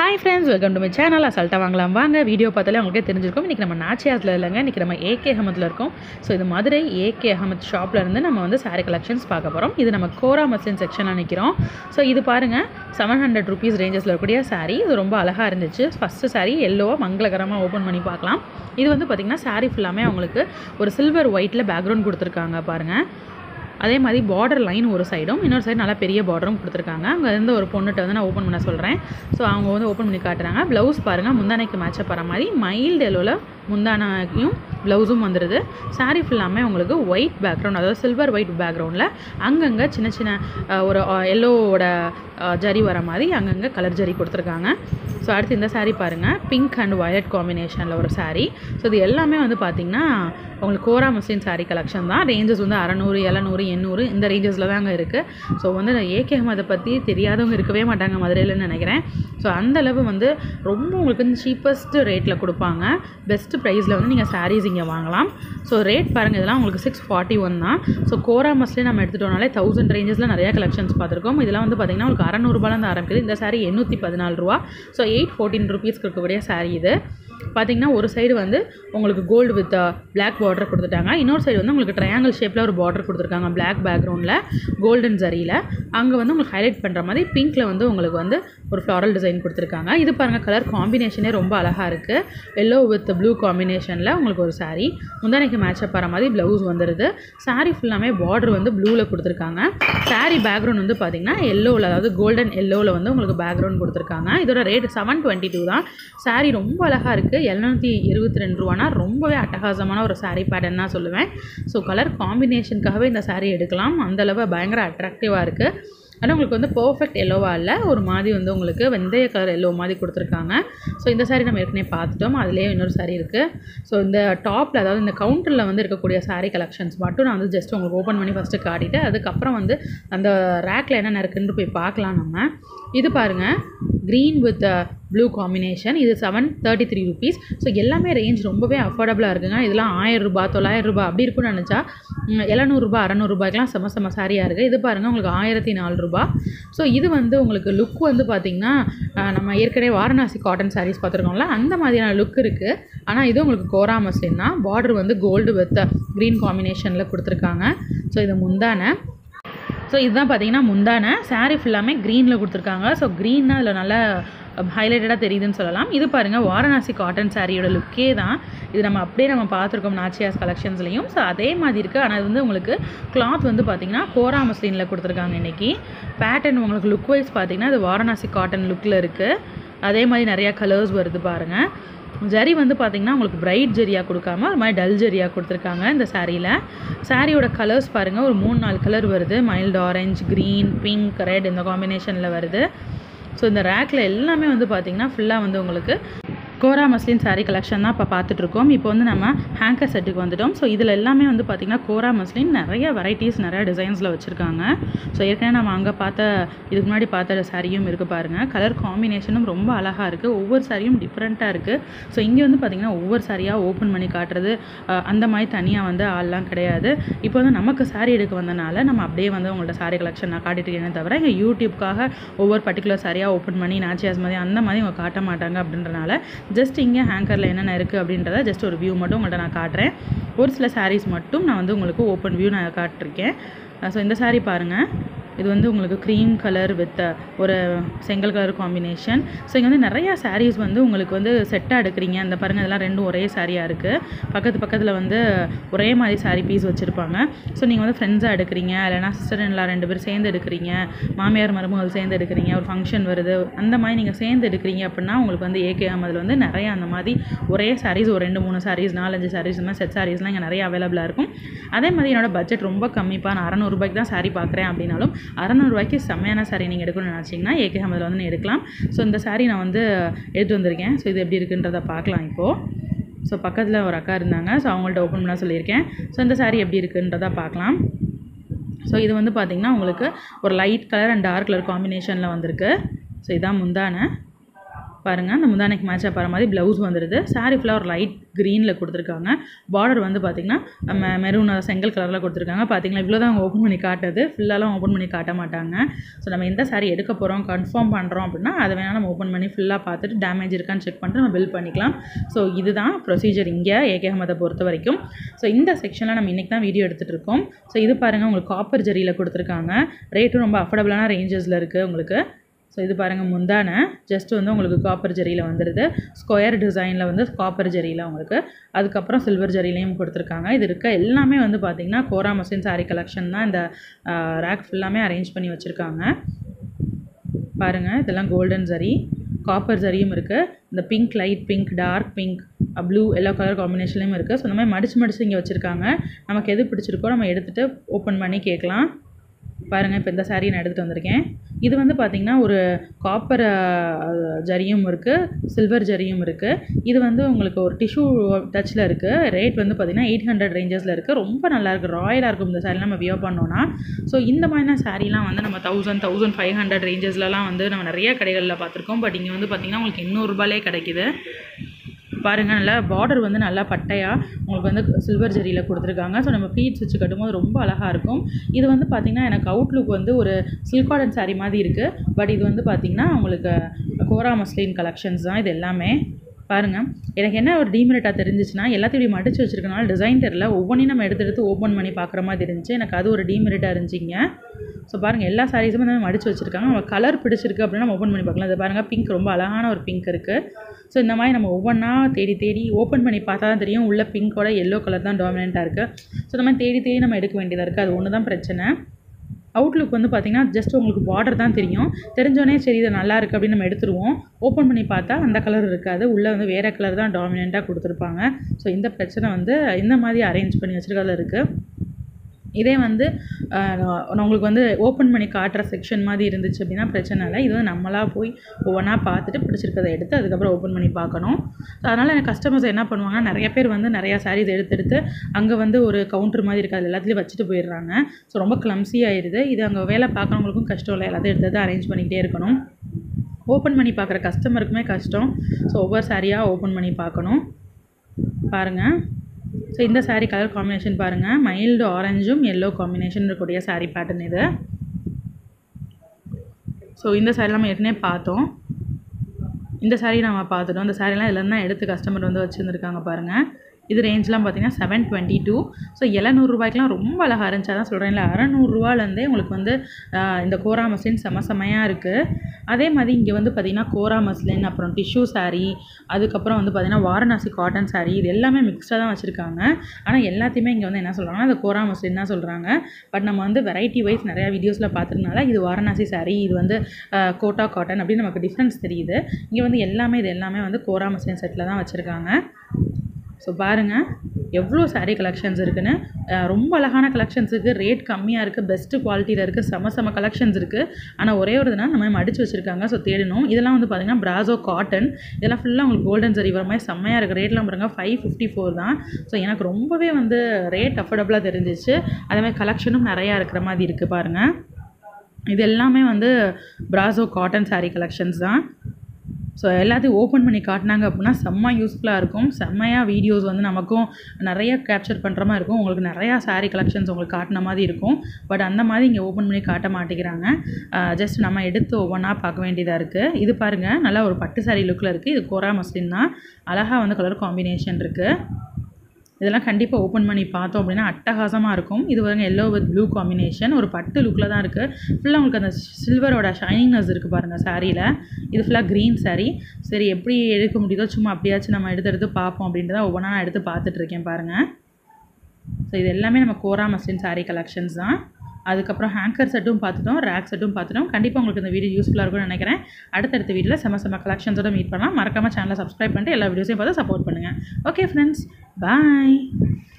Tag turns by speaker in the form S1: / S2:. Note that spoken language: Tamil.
S1: hi friends welcome to my channel அசால்ட்டாக வாங்கலாம் வாங்க வீடியோ பார்த்தாலே உங்களுக்கே தெரிஞ்சிருக்கும் இன்றைக்கி நம்ம நாச்சியாஸில் இல்லைங்க இன்றைக்கி நம்ம ஏகே அகமத்தில் இருக்கோம் ஸோ இது மதுரை ஏகே அகமத் ஷாப்பில் இருந்து நம்ம வந்து saree கலெக்ஷன்ஸ் பார்க்க போகிறோம் இது நம்ம கோரா மஸ்லின் செக்ஷனில் நிற்கிறோம் ஸோ இது பாருங்கள் செவன் ஹண்ட்ரட் ருபீஸ் ரேஞ்சஸில் இருக்கக்கூடிய saree இது ரொம்ப அழகாக இருந்துச்சு ஃபஸ்ட்டு saree எல்லோவாக மங்களகரமாக ஓப்பன் பண்ணி பார்க்கலாம் இது வந்து பார்த்திங்கன்னா saree ஃபுல்லாமே அவங்களுக்கு ஒரு சில்வர் ஒயிட்டில் பேக்ரவுண்ட் கொடுத்துருக்காங்க பாருங்கள் அதே மாதிரி பார்டர் லைன் ஒரு சைடும் இன்னொரு சைடு நல்லா பெரிய பார்டரும் கொடுத்துருக்காங்க அங்கே இருந்து ஒரு பொண்ணுகிட்ட வந்து நான் ஓப்பன் பண்ண சொல்கிறேன் ஸோ அவங்க வந்து ஓப்பன் பண்ணி காட்டுறாங்க ப்ளவுஸ் பாருங்கள் முந்தானைக்கு மேட்சப் வர மாதிரி மைல்டு எல்லோவில் முந்தானையும் ப்ளவுஸும் வந்துடுது saree ஃபுல்லாமே உங்களுக்கு ஒயிட் பேக்ரவுண்ட் அதாவது சில்வர் ஒயிட் பேக்ரவுண்டில் அங்கங்கே சின்ன சின்ன அஹ், ஒரு எல்லோவோட ஜரி வர மாதிரி அங்கங்கே கலர் ஜரி கொடுத்துருக்காங்க ஸோ அடுத்து இந்த saree பாருங்கள் பிங்க் அண்ட் வயலட் காம்பினேஷனில் ஒரு saree ஸோ இது எல்லாமே வந்து பார்த்திங்கன்னா உங்களுக்கு கோரா முஸ்லீம் saree கலெக்ஷன் தான் ரேஞ்சஸ் வந்து அறநூறு எழுநூறு எண்ணூறு இந்த ரேஞ்சஸில் தாங்க இருக்குது ஸோ வந்து ஏகே அதை பற்றி தெரியாதவங்க இருக்கவே மாட்டாங்க மதுரையிலன்னு நினைக்கிறேன் ஸோ அந்தளவு வந்து ரொம்ப உங்களுக்கு வந்து சீப்பஸ்ட் ரேட்டில் கொடுப்பாங்க பெஸ்ட் ப்ரைஸில் வந்து நீங்கள் sarees இங்கே வாங்கலாம் ஸோ ரேட் பாருங்கள் இதெல்லாம் உங்களுக்கு சிக்ஸ் ஃபார்ட்டி ஒன் தான் ஸோ கோரா மஸ்லேயே நம்ம எடுத்துட்டோம்னாலே தௌசண்ட் ரேஞ்சஸில் நிறைய கலெக்ஷன்ஸ் பார்த்துருக்கோம் இதெல்லாம் வந்து பார்த்திங்கன்னா உங்களுக்கு அறநூறுபாலேருந்து ஆரம்பிக்குது இந்த saree எண்ணூற்றி பதினாலு ரூபா ஸோ எயிட் ஃபோர்டீன் ருபீஸ்க்கு இருக்கக்கூடிய saree இது பார்த்தீங்கன்னா ஒரு சைடு வந்து உங்களுக்கு கோல்டு வித் பிளாக் பார்டர் கொடுத்துட்டாங்க இன்னொரு சைடு வந்து உங்களுக்கு ட்ரையாங்கிள் ஷேப்பில் ஒரு பார்டர் கொடுத்துருக்காங்க பிளாக் பேக்ரவுண்டில் கோல்டன் ஜரியில் அங்கே வந்து உங்களுக்கு ஹைலைட் பண்ணுற மாதிரி பிங்க்கில் வந்து உங்களுக்கு வந்து ஒரு ஃப்ளாரல் டிசைன் கொடுத்துருக்காங்க இது பாருங்கள் கலர் காம்பினேஷனே ரொம்ப அழகாக இருக்குது எல்லோ வித் ப்ளூ காம்பினேஷனில் உங்களுக்கு ஒரு saree முந்தானைக்கு மேட்சப் வர மாதிரி ப்ளவுஸ் வந்துடுது saree ஃபுல்லாமே பார்டர் வந்து ப்ளூவில் கொடுத்துருக்காங்க saree பேக்ரவுண்ட் வந்து பார்த்தீங்கன்னா எல்லோவில் அதாவது கோல்டன் எல்லோவில் வந்து உங்களுக்கு பேக்ரவுண்ட் கொடுத்துருக்காங்க இதோட ரேட் செவன் டுவெண்ட்டி டூ தான் saree ரொம்ப அழகாக இருக்குது எழுநூற்றி இருபத்தி ரெண்டு ரூபானா ரொம்பவே அட்டகாசமான ஒரு saree பேட்டர்ன் தான் சொல்லுவேன் ஸோ கலர் காம்பினேஷனுக்காகவே இந்த saree எடுக்கலாம் அந்தளவு பயங்கர அட்ராக்டிவாக இருக்குது ஆனால் உங்களுக்கு வந்து பர்ஃபெக்ட் எல்லோவாக இல்லை ஒரு மாதிரி வந்து உங்களுக்கு வெந்தய கலர் எல்லோ மாதிரி கொடுத்துருக்காங்க ஸோ இந்த saree நம்ம ஏற்கனவே பார்த்துட்டோம் அதுலேயே இன்னொரு saree இருக்குது ஸோ இந்த டாப்பில் அதாவது இந்த கவுண்டரில் வந்து இருக்கக்கூடிய saree கலெக்ஷன்ஸ் மட்டும் நான் வந்து ஜஸ்ட் உங்களுக்கு ஓப்பன் பண்ணி ஃபஸ்ட்டு காட்டிட்டு அதுக்கப்புறம் வந்து அந்த ரேக்கில் என்னென்ன இருக்குன்னு போய் பார்க்கலாம் நம்ம இது பாருங்கள் க்ரீன் வித் ப்ளூ காம்பினேஷன் இது seven thirty three rupees so எல்லாமே ரேஞ்ச் ரொம்பவே அஃபோர்டபுளாக இருக்குங்க இதெல்லாம் ஆயிரம் ரூபாய் தொள்ளாயிரம் ரூபாய் அப்படி இருக்கும்னு நினச்சா எழுநூறுபா அறநூறுபாய்க்கெலாம் செம செம சாரியாக இருக்குது இது பாருங்கள் உங்களுக்கு ஆயிரத்தி நாலு ரூபா ஸோ இது வந்து உங்களுக்கு லுக் வந்து பார்த்திங்கன்னா அஹ், நம்ம ஏற்கனவே வாரணாசி காட்டன் சாரீஸ் பார்த்துருக்கோம்ல அந்த மாதிரியான லுக் இருக்குது ஆனால் இது உங்களுக்கு கோரா மஸ்லின் தான் பார்டர் வந்து கோல்டு வித் க்ரீன் காம்பினேஷனில் கொடுத்துருக்காங்க ஸோ இது முந்தான ஸோ இதுதான் பார்த்தீங்கன்னா முந்தான saree ஃபுல்லாமே க்ரீனில் கொடுத்துருக்காங்க ஸோ க்ரீன்னா அதில் நல்லா ஹைலைட்டடாக தெரியுதுன்னு சொல்லலாம் இது பாருங்கள் வாரணாசி காட்டன் சாரியோட லுக்கே தான் இது நம்ம அப்படியே நம்ம பார்த்துருக்கோம் நாச்சியாஸ் கலெக்ஷன்ஸ்லையும் ஸோ அதே மாதிரி இருக்குது ஆனால் இது வந்து உங்களுக்கு கிளாத் வந்து பார்த்திங்கன்னா கோரா மஸ்லினில் கொடுத்துருக்காங்க இன்றைக்கி பேட்டர்ன் உங்களுக்கு லுக் வைஸ் பார்த்தீங்கன்னா இது வாரணாசி காட்டன் லுக்கில் இருக்குது அதே மாதிரி நிறையா கலர்ஸ் வருது பாருங்கள் ஜரி வந்து பார்த்திங்கன்னா உங்களுக்கு பிரைட் ஜரியாக கொடுக்காம ஒரு மாதிரி டல் ஜரியாக கொடுத்துருக்காங்க இந்த சாரியில் சாரியோட கலர்ஸ் பாருங்கள் ஒரு மூணு நாலு கலர் வருது mild orange green pink red இந்த காம்பினேஷனில் வருது ஸோ இந்த ரேக்கில் எல்லாமே வந்து பார்த்திங்கன்னா ஃபுல்லாக வந்து உங்களுக்கு கோரா மஸ்லின் saree கலெக்ஷன் தான் இப்போ பார்த்துட்ருக்கோம் இப்போ வந்து நம்ம ஹேங்கர் செட்டுக்கு வந்துட்டோம் ஸோ இதில் எல்லாமே வந்து பார்த்திங்கன்னா கோரா மஸ்லின் நிறைய வெரைட்டிஸ் நிறைய டிசைன்ஸில் வச்சுருக்காங்க ஸோ ஏற்கனவே நம்ம அங்கே பார்த்த இதுக்கு முன்னாடி பார்த்த சாரியும் இருக்குது பாருங்கள் கலர் காம்பினேஷனும் ரொம்ப அழகாக இருக்குது ஒவ்வொரு சாரியும் டிஃப்ரெண்ட்டாக இருக்குது ஸோ இங்கே வந்து பார்த்திங்கன்னா ஒவ்வொரு சாரியாக ஓப்பன் பண்ணி காட்டுறது அஹ், அந்த மாதிரி தனியாக வந்து ஆள்லாம் கிடையாது இப்போ வந்து நமக்கு saree எடுக்க வந்தனால நம்ம அப்படியே வந்து உங்கள்ட்ட saree கலெக்ஷன் நான் காட்டிட்டு இருக்கேனே தவிர இங்கே யூடியூப்காக ஒவ்வொரு பர்டிகுலர் சாரியாக ஓப்பன் பண்ணி நாச்சியாஸ் மாதிரி அந்த மாதிரி அவங்க காட்ட மாட்டாங்க அப்படின்றனால ஜஸ்ட் இங்கே ஹேங்கரில் என்னென்ன இருக்குது அப்படின்றத ஜஸ்ட் ஒரு வியூ மட்டும் உங்கள்ட்ட நான் காட்டுறேன் ஒரு சில sarees மட்டும் நான் வந்து உங்களுக்கு ஓப்பன் வியூ நான் காட்டிருக்கேன் ஸோ இந்த saree பாருங்கள் இது வந்து உங்களுக்கு க்ரீம் கலர் வித் ஒரு செங்கல் கலர் காம்பினேஷன் ஸோ இங்கே வந்து நிறையா sarees வந்து உங்களுக்கு வந்து செட்டாக எடுக்கிறீங்க அந்த பாருங்கள் இதெல்லாம் ரெண்டும் ஒரே சாரியாக இருக்குது பக்கத்து பக்கத்தில் வந்து ஒரே மாதிரி saree பீஸ் வச்சுருப்பாங்க ஸோ நீங்கள் வந்து ஃப்ரெண்ட்ஸாக எடுக்கிறீங்க இல்லைனா சிஸ்டர் இன்லா ரெண்டு பேர் சேர்ந்து எடுக்கிறீங்க மாமியார் மருமகள் சேர்ந்து எடுக்கிறீங்க ஒரு ஃபங்க்ஷன் வருது அந்த மாதிரி நீங்கள் சேர்ந்து எடுக்கிறீங்க அப்படின்னா உங்களுக்கு வந்து ஏகேஎம் அதில் வந்து நிறைய அந்த மாதிரி ஒரே sarees ஒரு ரெண்டு மூணு sarees நாலஞ்சு sarees இந்த மாதிரி செட் சாரீஸ்லாம் இங்கே நிறைய அவைலபிளாக இருக்கும் அதே மாதிரி என்னோட பட்ஜெட் ரொம்ப கம்மிப்பா நான் அறநூறுபாய்க்கு தான் saree பார்க்குறேன் அப்படின்னாலும் அறநூறுபாய்க்கு செம்மையான saree நீங்கள் எடுக்கணும்னு நினச்சிங்கன்னா ஏகே அதில் வந்து நீ எடுக்கலாம் ஸோ இந்த saree நான் வந்து எடுத்து வந்திருக்கேன் ஸோ இது எப்படி இருக்குன்றதை பார்க்கலாம் இப்போது ஸோ பக்கத்தில் ஒரு அக்கா இருந்தாங்க ஸோ அவங்கள்ட்ட ஓப்பன் பண்ண சொல்லியிருக்கேன் ஸோ இந்த saree எப்படி இருக்குன்றதை பார்க்கலாம் ஸோ இது வந்து பார்த்திங்கன்னா உங்களுக்கு ஒரு light colour and dark colour காம்பினேஷனில் வந்திருக்கு ஸோ இதான் முந்தான பாருங்கள் அந்த முந்தானைக்கு மேட்சாக போகிற மாதிரி ப்ளவுஸ் வந்துடுது சாரீ ஃபுல்லாக ஒரு லைட் க்ரீனில் கொடுத்துருக்காங்க பார்டர் வந்து பார்த்திங்கன்னா நம்ம மெரூன் செங்கல் கலரில் கொடுத்துருக்காங்க பார்த்தீங்களா இவ்வளோ தான் அவங்க ஓப்பன் பண்ணி காட்டுது ஃபுல்லாலாம் ஓப்பன் பண்ணி காட்ட மாட்டாங்க ஸோ நம்ம எந்த சாரீ எடுக்க போகிறோம் கன்ஃபார்ம் பண்ணுறோம் அப்படின்னா அதை வேணால் நம்ம ஓப்பன் பண்ணி ஃபுல்லாக பார்த்துட்டு டேமேஜ் இருக்கான்னு செக் பண்ணிட்டு நம்ம பில் பண்ணிக்கலாம் ஸோ இதுதான் ப்ரொசீஜர் இங்கே ஏகே அகமதை பொறுத்த வரைக்கும் ஸோ இந்த செக்ஷனில் நம்ம இன்றைக்கி தான் வீடியோ எடுத்துகிட்டு இருக்கோம் ஸோ இது பாருங்கள் உங்களுக்கு காப்பர் ஜரியில் கொடுத்துருக்காங்க ரேட்டும் ரொம்ப அஃபோர்டபுளான ரேஞ்சஸில் இருக்குது உங்களுக்கு ஸோ இது பாருங்கள் முந்தான ஜஸ்ட் வந்து உங்களுக்கு காப்பர் ஜரியில் வந்துடுது ஸ்கொயர் டிசைனில் வந்து காப்பர் ஜரியில் உங்களுக்கு அதுக்கப்புறம் சில்வர் ஜரிலையும் கொடுத்துருக்காங்க இது இருக்க எல்லாமே வந்து பார்த்திங்கன்னா கோரா மசின் சாரீ கலெக்ஷன் தான் இந்த ரேக் ஃபுல்லாமே அரேஞ்ச் பண்ணி வச்சுருக்காங்க பாருங்கள் இதெல்லாம் கோல்டன் ஜரி காப்பர் ஜரியும் இருக்குது இந்த pink light pink dark pink blue எல்லா கலர் காம்பினேஷன்லேயும் இருக்குது ஸோ இந்த மாதிரி மடிச்சு மடிச்சு இங்கே வச்சுருக்காங்க நமக்கு எது பிடிச்சிருக்கோ நம்ம எடுத்துகிட்டு ஓப்பன் பண்ணி கேட்கலாம் பாருங்கள் இப்போ இந்த சாரியை நான் எடுத்துகிட்டு வந்திருக்கேன் இது வந்து பார்த்திங்கன்னா ஒரு காப்பர் ஜரியும் இருக்குது சில்வர் ஜரியும் இருக்குது இது வந்து உங்களுக்கு ஒரு டிஷ்யூ டச்சில் இருக்குது ரேட் வந்து பார்த்திங்கன்னா எயிட் ஹண்ட்ரட் ரேஞ்சஸில் இருக்குது ரொம்ப நல்லாயிருக்கு ராயலாக இருக்கும் இந்த சாரீ நம்ம வியோ பண்ணோன்னா ஸோ இந்த மாதிரியான சாரீலாம் வந்து நம்ம தௌசண்ட் தௌசண்ட் ஃபைவ் ஹண்ட்ரட் ரேஞ்சஸ்லலாம் வந்து நம்ம நிறைய கடைகளில் பார்த்துருக்கோம் பட் இங்கே வந்து பார்த்திங்கன்னா உங்களுக்கு எண்ணூறுரூபாலே கிடைக்குது பாருங்கள் நல்லா பார்டர் வந்து நல்லா பட்டையாக உங்களுக்கு வந்து சில்வர் ஜெரியில் கொடுத்துருக்காங்க ஸோ நம்ம ப்ளீட்ஸ் வச்சு கட்டும்போது ரொம்ப அழகாக இருக்கும் இது வந்து பார்த்திங்கன்னா எனக்கு அவுட்லுக் வந்து ஒரு சில்க் காட்டன் சாரீ மாதிரி இருக்குது பட் இது வந்து பார்த்திங்கன்னா உங்களுக்கு கோரா மஸ்லின் கலெக்ஷன்ஸ் தான் இது எல்லாமே பாருங்கள் எனக்கு என்ன ஒரு டீமெரிட்டாக தெரிஞ்சிச்சுன்னா எல்லாத்தையும் இப்படி மடிச்சு வச்சிருக்கனால டிசைன் தெரில ஒவ்வொன்றையும் நம்ம எடுத்து எடுத்து ஓப்பன் பண்ணி பார்க்குற மாதிரி இருந்துச்சு எனக்கு அது ஒரு டீமெரிட்டாக இருந்துச்சிங்க ஸோ பாருங்கள் எல்லா சாரீஸுமே வந்து மடிச்சு வச்சுருக்காங்க நம்ம கலர் பிடிச்சிருக்கு அப்படின்னா நம்ம ஓப்பன் பண்ணி பார்க்கலாம் இது பாருங்கள் பிங்க் ரொம்ப அழகான ஒரு பிங்க் இருக்குது ஸோ இந்த மாதிரி நம்ம ஒவ்வொன்றா தேடி தேடி ஓப்பன் பண்ணி பார்த்தா தான் தெரியும் உள்ள பிங்கோட எல்லோ கலர் தான் டாமினண்ட்டாக இருக்குது ஸோ இந்த மாதிரி தேடி தேடி நம்ம எடுக்க வேண்டியதாக இருக்குது அது ஒன்று தான் பிரச்சனை அவுட்லுக் வந்து பார்த்திங்கன்னா ஜஸ்ட் உங்களுக்கு பார்டர் தான் தெரியும் தெரிஞ்சோடனே சரி இது நல்லா இருக்குது அப்படின்னு நம்ம எடுத்துருவோம் ஓப்பன் பண்ணி பார்த்தா அந்த கலர் இருக்காது உள்ளே வந்து வேறு கலர் தான் டாமினண்ட்டாக கொடுத்துருப்பாங்க ஸோ இந்த பிரச்சனை வந்து இந்த மாதிரி அரேஞ்ச் பண்ணி வச்சுருக்கிறதுல இருக்குது இதே வந்து நான் உங்களுக்கு வந்து ஓப்பன் பண்ணி காட்டுற செக்ஷன் மாதிரி இருந்துச்சு அப்படின்னா பிரச்சனை இல்லை இது வந்து நம்மளாக போய் ஒவ்வொன்றா பார்த்துட்டு பிடிச்சிருக்கதை எடுத்து அதுக்கப்புறம் ஓப்பன் பண்ணி பார்க்கணும் அதனால் எனக்கு கஸ்டமர்ஸ் என்ன பண்ணுவாங்கன்னா நிறைய பேர் வந்து நிறையா சாரீஸ் எடுத்து எடுத்து அங்கே வந்து ஒரு கவுண்டர் மாதிரி இருக்காது எல்லாத்துலேயும் வச்சுட்டு போயிடுறாங்க ஸோ ரொம்ப கிளம்ஸி ஆயிடுது இது அங்கே வேலை பார்க்குறவங்களுக்கும் கஷ்டம் இல்லை எல்லாத்தையும் எடுத்து அரேஞ்ச் பண்ணிக்கிட்டே இருக்கணும் ஓப்பன் பண்ணி பார்க்குற கஸ்டமருக்குமே கஷ்டம் ஸோ ஒவ்வொரு சாரியாக ஓப்பன் பண்ணி பார்க்கணும் பாருங்கள் ஸோ இந்த சாரீ கலர் காம்பினேஷன் பாருங்கள் மைல்டு ஆரஞ்சும் எல்லோ காம்பினேஷன் இருக்கக்கூடிய சாரீ பேட்டர்ன் இது ஸோ இந்த சாரீ நம்ம ஏற்கனவே பார்த்தோம் இந்த சாரீ நம்ம பார்த்துட்டோம் இந்த சாரீலாம் இதில் தான் எடுத்து கஸ்டமர் வந்து வச்சுருந்துருக்காங்க பாருங்கள் இது ரேஞ்செலாம் பார்த்தீங்கன்னா செவன் டுவெண்ட்டி டூ ஸோ எழுநூறுபாய்க்குலாம் ரொம்ப அழகாக இருந்துச்சு அதான் சொல்கிறேன் இல்லை அறநூறுரூவாலேருந்தே உங்களுக்கு வந்து இந்த கோரா மஸ்லின் செம செமையாக இருக்குது அதே மாதிரி இங்கே வந்து பார்த்திங்கன்னா கோரா மஸ்லின் அப்புறம் டிஷ்யூ சாரீ அதுக்கப்புறம் வந்து பார்த்திங்கன்னா வாரணாசி காட்டன் சாரீ இது எல்லாமே மிக்ஸ்டாக தான் வச்சுருக்காங்க ஆனால் எல்லாத்தையுமே இங்கே வந்து என்ன சொல்கிறாங்கன்னா அது கோரா மஸ்லின் தான் சொல்கிறாங்க பட் நம்ம வந்து வெரைட்டி வைஸ் நிறையா வீடியோஸில் பார்த்துருக்கனால இது வாரணாசி சாரீ இது வந்து கோட்டா காட்டன் அப்படின்னு நமக்கு டிஃப்ரென்ஸ் தெரியுது இங்கே வந்து எல்லாமே இது எல்லாமே வந்து கோரா மஸ்லின் செட்டில் தான் வச்சுருக்காங்க ஸோ பாருங்கள் எவ்வளோ சாரீ கலெக்ஷன்ஸ் இருக்குன்னு ரொம்ப அழகான கலெக்ஷன்ஸ் இருக்குது ரேட் கம்மியாக இருக்குது பெஸ்ட்டு குவாலிட்டியில் இருக்குது செம செம கலெக்ஷன்ஸ் இருக்குது ஆனால் ஒரே ஒரு இதுனா நம்ம மடிச்சு வச்சுருக்காங்க ஸோ தேடணும் இதெல்லாம் வந்து பார்த்திங்கன்னா பிராசோ காட்டன் இதெல்லாம் ஃபுல்லாக உங்களுக்கு கோல்டன் சரி வர மாதிரி செம்மையாக இருக்குது ரேட்லாம் பாருங்க ஃபைவ் ஃபிஃப்டி ஃபோர் தான் ஸோ எனக்கு ரொம்பவே வந்து ரேட் அஃபோர்டபுளாக தெரிஞ்சிச்சு அதேமாதிரி கலெக்ஷனும் நிறையா இருக்கிற மாதிரி இருக்குது பாருங்கள் இது எல்லாமே வந்து பிராசோ காட்டன் சாரீ கலெக்ஷன்ஸ் தான் ஸோ எல்லாத்தையும் ஓப்பன் பண்ணி காட்டினாங்க அப்படின்னா செம்ம யூஸ்ஃபுல்லாக இருக்கும் செம்மையாக வீடியோஸ் வந்து நமக்கும் நிறைய கேப்சர் பண்ணுற மாதிரி இருக்கும் உங்களுக்கு நிறையா சாரீ கலெக்ஷன்ஸ் உங்களுக்கு காட்டின மாதிரி இருக்கும் பட் அந்த மாதிரி இங்கே ஓப்பன் பண்ணி காட்ட மாட்டேங்கிறாங்க ஜஸ்ட் நம்ம எடுத்து ஒவ்வொன்றா பார்க்க வேண்டியதாக இருக்குது இது பாருங்கள் நல்லா ஒரு பட்டு சாரீ லுக்கில் இருக்குது இது கோரா மஸ்லின் தான் அழகாக வந்து கலர் காம்பினேஷன் இருக்குது இதெல்லாம் கண்டிப்பாக ஓப்பன் பண்ணி பார்த்தோம் அப்படின்னா அட்டகாசமாக இருக்கும் இது வந்து எல்லோ வித் ப்ளூ காம்பினேஷன் ஒரு பட்டு லுக்கில் தான் இருக்குது ஃபுல்லாக உங்களுக்கு அந்த சில்வரோட ஷைனிங்னஸ் இருக்குது பாருங்கள் சாரியில் இது ஃபுல்லாக க்ரீன் சாரீ சரி எப்படி எடுக்க முடியுதோ சும்மா அப்படியாச்சும் நம்ம எடுத்து எடுத்து பார்ப்போம் அப்படின்றத ஒவ்வொன்றா நான் எடுத்து பார்த்துட்ருக்கேன் பாருங்கள் ஸோ இது எல்லாமே நம்ம கோரா மஸ்லின் சாரீ கலெக்ஷன்ஸ் தான் அதுக்கப்புறம் ஹேங்கர் செட்டும் பார்த்துட்டோம் ரேக் செட்டும் பார்த்துட்டோம் கண்டிப்பாக உங்களுக்கு இந்த வீடியோ யூஸ்ஃபுல்லாக இருக்கும்னு நினைக்கிறேன் அடுத்தடுத்த வீடியோவில் செம செம கலெக்ஷன்ஸோட மீட் பண்ணலாம் மறக்காமல் சேனலை சப்ஸ்கிரைப் பண்ணிட்டு எல்லா வீடியோஸையும் பார்த்து சப்போர்ட் பண்ணுங்கள் ஓகே ஃப்ரெண்ட்ஸ் பாய்